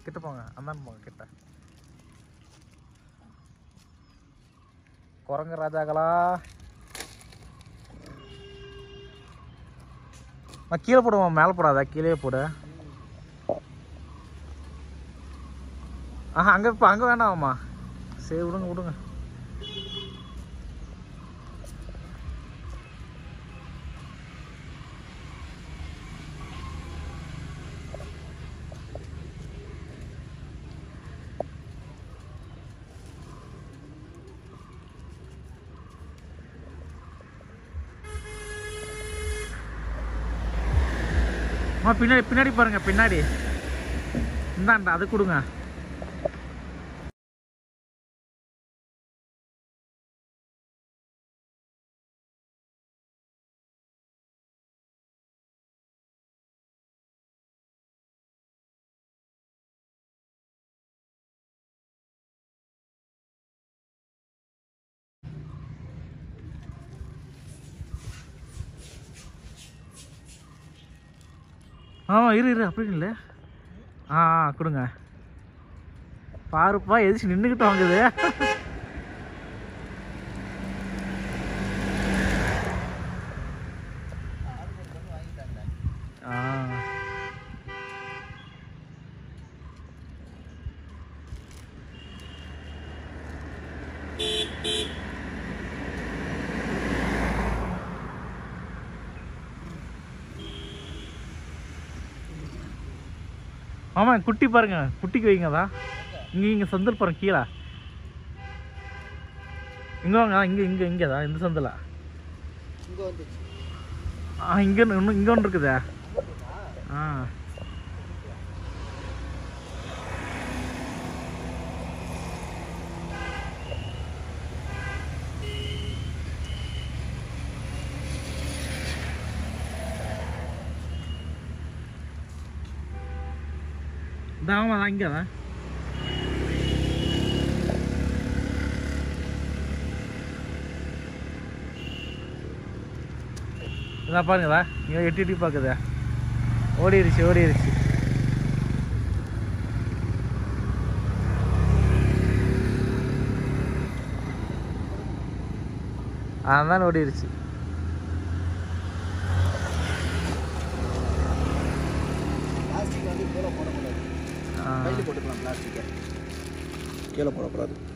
கிட்ட போங்க அந்தாண்ட போங்க கிட்ட குரங்கு ராஜாக்களா நான் கீழே போடுமா மேலே போடாதா கீழே போடு ஆஹா அங்கே இப்போ அங்கே வேண்டாமாம்மா சரி விடுங்க விடுங்க அம்மா பின்னாடி பின்னாடி பாருங்க பின்னாடி இந்தாண்டா அது கொடுங்க ஆ இரு இரு அப்படின்னு இல்லை ஆ ஆ கொடுங்க பாருப்பா எதிர்த்து நின்றுக்கிட்டு வாங்குது ஆ ஆமாம் குட்டி பாருங்க குட்டிக்கு வைங்க தான் இங்கே இங்கே சந்தல் பாருங்க கீழே இங்கே வாங்க இங்கே இங்கே இங்கே தான் இந்த சந்தில் இங்கே வந்துச்சு ஆ இங்கே இன்னும் இங்கே ஒன்று இருக்குதே ஆ இந்த ஆமாம் தான் இங்கே தான் இதான் பாருங்கதா இங்கே எட்டி எட்டி பார்க்குதே ஓடிடுச்சு ஓடிடுச்சு அதான் ஓடிடுச்சு பிளாஸ்டிக் வந்து கீழே போடக்கூடாது ஆ. கையில் போட்டுக்கலாம் பிளாஸ்டிக்கை கீழே போடக்கூடாது